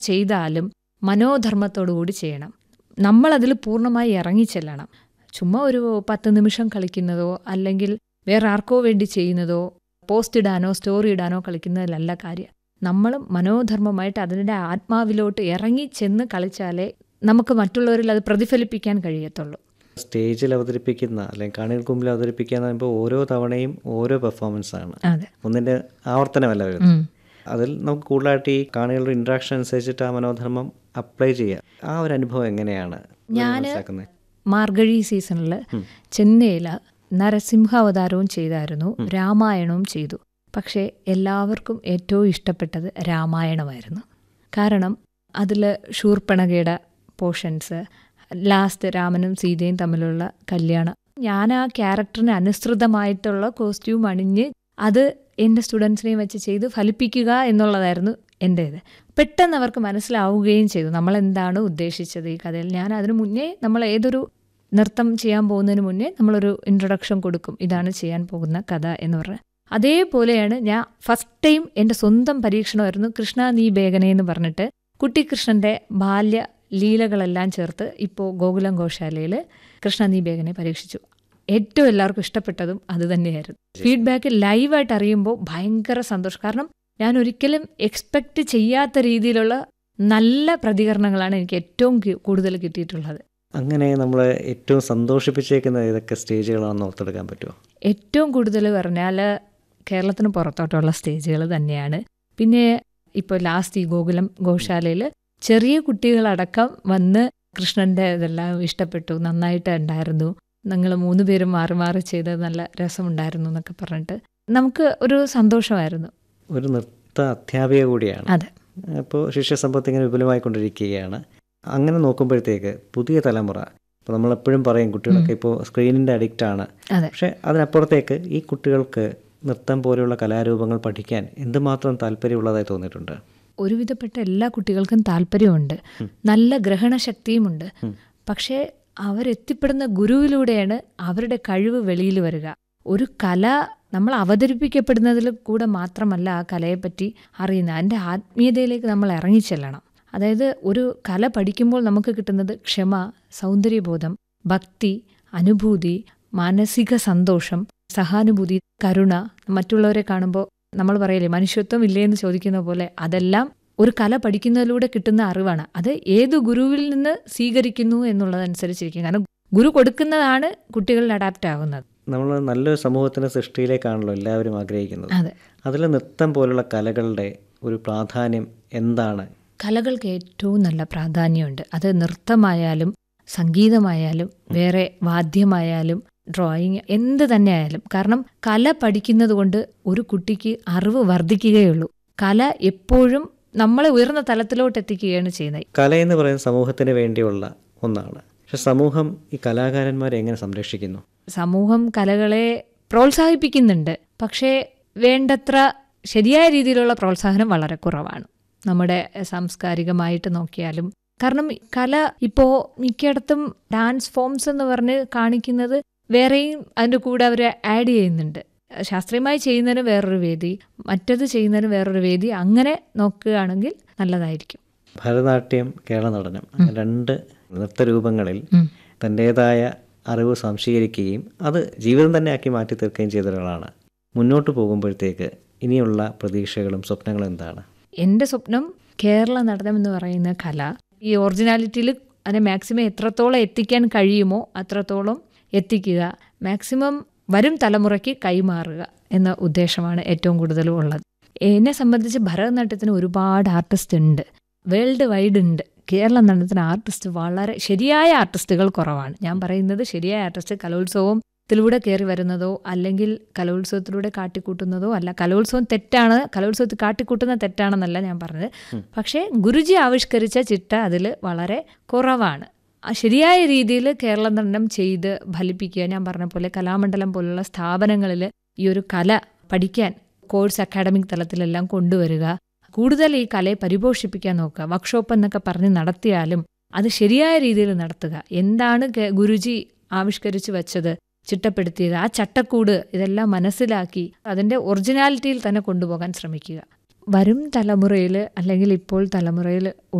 ചെയ്താലും മനോധർമ്മത്തോടു കൂടി ചെയ്യണം നമ്മളതിൽ പൂർണ്ണമായി ഇറങ്ങിച്ചെല്ലണം ചുമ്മാ ഒരു പത്ത് നിമിഷം കളിക്കുന്നതോ അല്ലെങ്കിൽ വേറെ ആർക്കോ വേണ്ടി ചെയ്യുന്നതോ പോസ്റ്റ് ഇടാനോ സ്റ്റോറി ഇടാനോ കളിക്കുന്നതിലല്ല കാര്യം നമ്മൾ മനോധർമ്മമായിട്ട് അതിൻ്റെ ആത്മാവിലോട്ട് ഇറങ്ങി ചെന്ന് കളിച്ചാലേ നമുക്ക് മറ്റുള്ളവരിൽ അത് പ്രതിഫലിപ്പിക്കാൻ കഴിയത്തുള്ളൂ സ്റ്റേജിൽ അവതരിപ്പിക്കുന്ന അല്ലെങ്കിൽ കാണികൾക്ക് മുമ്പിൽ അവതരിപ്പിക്കുക എന്ന് പറയുമ്പോൾ ഓരോ തവണയും ഓരോ പെർഫോമൻസ് ആണ് അതെ ഒന്നിൻ്റെ ആവർത്തനമല്ല വരുന്നത് ഉം. അതിൽ നമുക്ക് കൂടുതലായിട്ട് ഈ കാണികളുടെ ഇൻട്രാക്ഷൻ അനുസരിച്ചിട്ട് ആ മനോധർമ്മം അപ്ലൈ ചെയ്യാം ആ ഒരു അനുഭവം എങ്ങനെയാണ് ഞാന് മനസ്സിലാക്കുന്നത് മാർഗഴി സീസണിൽ ചെന്നൈയിൽ നരസിംഹാവതാരവും ചെയ്തായിരുന്നു രാമായണവും ചെയ്തു പക്ഷേ എല്ലാവർക്കും ഏറ്റവും ഇഷ്ടപ്പെട്ടത് രാമായണമായിരുന്നു കാരണം അതിൽ ശൂർപ്പണകയുടെ പോർഷൻസ് ലാസ്റ്റ് രാമനും സീതയും തമ്മിലുള്ള കല്യാണം ഞാൻ ആ ക്യാരക്ടറിന് അനുസൃതമായിട്ടുള്ള കോസ്റ്റ്യൂം അണിഞ്ഞ് അത് എൻ്റെ സ്റ്റുഡൻസിനെയും വെച്ച് ചെയ്ത് ഫലിപ്പിക്കുക എന്നുള്ളതായിരുന്നു എൻ്റെ ഇത് പെട്ടെന്ന് അവർക്ക് മനസ്സിലാവുകയും ചെയ്തു നമ്മൾ എന്താണ് ഉദ്ദേശിച്ചത് ഈ കഥയിൽ ഞാൻ അതിനു മുന്നേ നമ്മൾ ഏതൊരു നൃത്തം ചെയ്യാൻ പോകുന്നതിന് മുന്നേ നമ്മളൊരു ഇൻട്രൊഡക്ഷൻ കൊടുക്കും ഇതാണ് ചെയ്യാൻ പോകുന്ന കഥ എന്ന് പറഞ്ഞ് അതേപോലെയാണ് ഞാൻ ഫസ്റ്റ് ടൈം എൻ്റെ സ്വന്തം പരീക്ഷണമായിരുന്നു കൃഷ്ണ നീ ബേഗനെ എന്ന് പറഞ്ഞിട്ട് കുട്ടിക്കൃഷ്ണൻ്റെ ബാല്യ ലീലകളെല്ലാം ചേർത്ത് ഇപ്പോൾ ഗോകുലം ഗോശാലയിൽ കൃഷ്ണ നീ ബേഗനെ പരീക്ഷിച്ചു ഏറ്റവും എല്ലാവർക്കും ഇഷ്ടപ്പെട്ടതും അത് തന്നെയായിരുന്നു ഫീഡ്ബാക്ക് ലൈവായിട്ട് അറിയുമ്പോൾ ഭയങ്കര സന്തോഷം കാരണം ഞാൻ ഒരിക്കലും എക്സ്പെക്റ്റ് ചെയ്യാത്ത രീതിയിലുള്ള നല്ല പ്രതികരണങ്ങളാണ് എനിക്ക് ഏറ്റവും കി- കൂടുതൽ കിട്ടിയിട്ടുള്ളത് അങ്ങനെ നമ്മൾ ഏറ്റവും സന്തോഷിപ്പിച്ചേക്കുന്ന ഏതൊക്കെ സ്റ്റേജുകളാണെന്ന് ഓർത്തെടുക്കാൻ പറ്റുമോ ഏറ്റവും കൂടുതൽ പറഞ്ഞാൽ കേരളത്തിന് പുറത്തോട്ടുള്ള സ്റ്റേജുകൾ തന്നെയാണ് പിന്നെ ഇപ്പോൾ ലാസ്റ്റ് ഈ ഗോകുലം ഗോശാലയിൽ ചെറിയ കുട്ടികളടക്കം വന്ന് കൃഷ്ണൻ്റെ ഇതെല്ലാം ഇഷ്ടപ്പെട്ടു നന്നായിട്ട് ഉണ്ടായിരുന്നു നിങ്ങൾ മൂന്ന് പേരും മാറി മാറി ചെയ്തത് നല്ല രസമുണ്ടായിരുന്നു എന്നൊക്കെ പറഞ്ഞിട്ട് നമുക്ക് ഒരു സന്തോഷമായിരുന്നു ഒരു നൃത്ത അധ്യാപിക കൂടിയാണ് അതെ അപ്പോൾ ശിഷ്യസമ്പത്ത് ഇങ്ങനെ വിപുലമായിക്കൊണ്ടിരിക്കുകയാണ് അങ്ങനെ നോക്കുമ്പോഴത്തേക്ക് പുതിയ തലമുറ ഇപ്പോൾ നമ്മളെപ്പോഴും പറയും കുട്ടികളൊക്കെ ഇപ്പോൾ സ്ക്രീനിൻ്റെ അഡിക്റ്റ് ആണ് അതെ പക്ഷേ അതിനപ്പുറത്തേക്ക് ഈ കുട്ടികൾക്ക് നൃത്തം പോലെയുള്ള കലാരൂപങ്ങൾ പഠിക്കാൻ എന്തുമാത്രം താല്പര്യമുള്ളതായി തോന്നിയിട്ടുണ്ട് ഒരുവിധപ്പെട്ട എല്ലാ കുട്ടികൾക്കും താല്പര്യമുണ്ട് നല്ല ഗ്രഹണശക്തിയുമുണ്ട് പക്ഷേ അവരെത്തിപ്പെടുന്ന ഗുരുവിലൂടെയാണ് അവരുടെ കഴിവ് വെളിയിൽ വരിക ഒരു കല നമ്മൾ അവതരിപ്പിക്കപ്പെടുന്നതിൽ കൂടെ മാത്രമല്ല ആ കലയെപ്പറ്റി അറിയുന്നത് അതിൻ്റെ ആത്മീയതയിലേക്ക് നമ്മൾ ഇറങ്ങിച്ചെല്ലണം അതായത് ഒരു കല പഠിക്കുമ്പോൾ നമുക്ക് കിട്ടുന്നത് ക്ഷമ സൗന്ദര്യബോധം ഭക്തി അനുഭൂതി മാനസിക സന്തോഷം സഹാനുഭൂതി കരുണ മറ്റുള്ളവരെ കാണുമ്പോൾ നമ്മൾ പറയില്ലേ മനുഷ്യത്വം ഇല്ലേ എന്ന് ചോദിക്കുന്ന പോലെ അതെല്ലാം ഒരു കല പഠിക്കുന്നതിലൂടെ കിട്ടുന്ന അറിവാണ് അത് ഏത് ഗുരുവിൽ നിന്ന് സ്വീകരിക്കുന്നു എന്നുള്ളതനുസരിച്ചിരിക്കും കാരണം ഗുരു കൊടുക്കുന്നതാണ് കുട്ടികളിൽ അഡാപ്റ്റ് ആകുന്നത് നമ്മൾ നല്ലൊരു സമൂഹത്തിൻ്റെ സൃഷ്ടിയിലേക്കാണല്ലോ എല്ലാവരും ആഗ്രഹിക്കുന്നത് അതെ അതിൽ നൃത്തം പോലുള്ള കലകളുടെ ഒരു പ്രാധാന്യം എന്താണ് കലകൾക്ക് ഏറ്റവും നല്ല പ്രാധാന്യമുണ്ട് അത് നൃത്തമായാലും സംഗീതമായാലും വേറെ വാദ്യമായാലും ഡ്രോയിങ് എന്ത് തന്നെ ആയാലും കാരണം കല പഠിക്കുന്നത് കൊണ്ട് ഒരു കുട്ടിക്ക് അറിവ് വർദ്ധിക്കുകയുള്ളൂ കല എപ്പോഴും നമ്മളെ ഉയർന്ന തലത്തിലോട്ട് എത്തിക്കുകയാണ് ചെയ്യുന്നത് കല എന്ന് പറയുന്നത് സമൂഹത്തിന് വേണ്ടിയുള്ള ഒന്നാണ് പക്ഷെ സമൂഹം ഈ കലാകാരന്മാരെ എങ്ങനെ സംരക്ഷിക്കുന്നു സമൂഹം കലകളെ പ്രോത്സാഹിപ്പിക്കുന്നുണ്ട് പക്ഷേ വേണ്ടത്ര ശരിയായ രീതിയിലുള്ള പ്രോത്സാഹനം വളരെ കുറവാണ് നമ്മുടെ സാംസ്കാരികമായിട്ട് നോക്കിയാലും കാരണം കല ഇപ്പോൾ മിക്കയിടത്തും ഡാൻസ് ഫോംസ് എന്ന് പറഞ്ഞ് കാണിക്കുന്നത് വേറെയും അതിൻ്റെ കൂടെ അവർ ആഡ് ചെയ്യുന്നുണ്ട് ശാസ്ത്രീയമായി ചെയ്യുന്നതിന് വേറൊരു വേദി മറ്റത് ചെയ്യുന്നതിന് വേറൊരു വേദി അങ്ങനെ നോക്കുകയാണെങ്കിൽ നല്ലതായിരിക്കും ഭരതനാട്യം കേരള നടനം അങ്ങനെ രണ്ട് നൃത്തരൂപങ്ങളിൽ ഉം. തൻ്റേതായ അറിവ് സംശീകരിക്കുകയും അത് ജീവിതം തന്നെ ആക്കി മാറ്റി തീർക്കുകയും ചെയ്ത ഒരാളാണ് മുന്നോട്ട് പോകുമ്പോഴത്തേക്ക് ഇനിയുള്ള പ്രതീക്ഷകളും സ്വപ്നങ്ങളും എന്താണ് എൻ്റെ സ്വപ്നം കേരള നടനം എന്ന് പറയുന്ന കല ഈ ഒറിജിനാലിറ്റിയിൽ അതിനെ മാക്സിമം എത്രത്തോളം എത്തിക്കാൻ കഴിയുമോ അത്രത്തോളം എത്തിക്കുക മാക്സിമം വരും തലമുറയ്ക്ക് കൈമാറുക എന്ന ഉദ്ദേശമാണ് ഏറ്റവും കൂടുതലും ഉള്ളത് എന്നെ സംബന്ധിച്ച് ഭരതനാട്യത്തിന് ഒരുപാട് ആർട്ടിസ്റ്റ് ഉണ്ട് വേൾഡ് വൈഡ് ഉണ്ട് കേരള നടനത്തിന് ആർട്ടിസ്റ്റ് വളരെ ശരിയായ ആർട്ടിസ്റ്റുകൾ കുറവാണ് ഞാൻ പറയുന്നത് ശരിയായ ആർട്ടിസ്റ്റ് കലോത്സവത്തിലൂടെ കയറി വരുന്നതോ അല്ലെങ്കിൽ കലോത്സവത്തിലൂടെ കാട്ടിക്കൂട്ടുന്നതോ അല്ല കലോത്സവം തെറ്റാണ് കലോത്സവത്തിൽ കാട്ടിക്കൂട്ടുന്ന തെറ്റാണെന്നല്ല ഞാൻ പറഞ്ഞത് പക്ഷേ ഗുരുജി ആവിഷ്കരിച്ച ചിട്ട അതിൽ വളരെ കുറവാണ് ആ ശരിയായ രീതിയിൽ കേരള നടനം ചെയ്ത് ഫലിപ്പിക്കുക ഞാൻ പറഞ്ഞ പോലെ കലാമണ്ഡലം പോലുള്ള സ്ഥാപനങ്ങളിൽ ഈ ഒരു കല പഠിക്കാൻ കോഴ്സ് അക്കാഡമിക് തലത്തിലെല്ലാം കൊണ്ടുവരിക കൂടുതൽ ഈ കലയെ പരിപോഷിപ്പിക്കാൻ നോക്കുക വർക്ക്ഷോപ്പ് എന്നൊക്കെ പറഞ്ഞ് നടത്തിയാലും അത് ശരിയായ രീതിയിൽ നടത്തുക എന്താണ് കെ- ഗുരുജി ആവിഷ്കരിച്ച് വെച്ചത് ചിട്ടപ്പെടുത്തിയത് ആ ചട്ടക്കൂട് ഇതെല്ലാം മനസ്സിലാക്കി അതിൻ്റെ ഒറിജിനാലിറ്റിയിൽ തന്നെ കൊണ്ടുപോകാൻ ശ്രമിക്കുക വരും തലമുറയിൽ അല്ലെങ്കിൽ ഇപ്പോൾ തലമുറയിൽ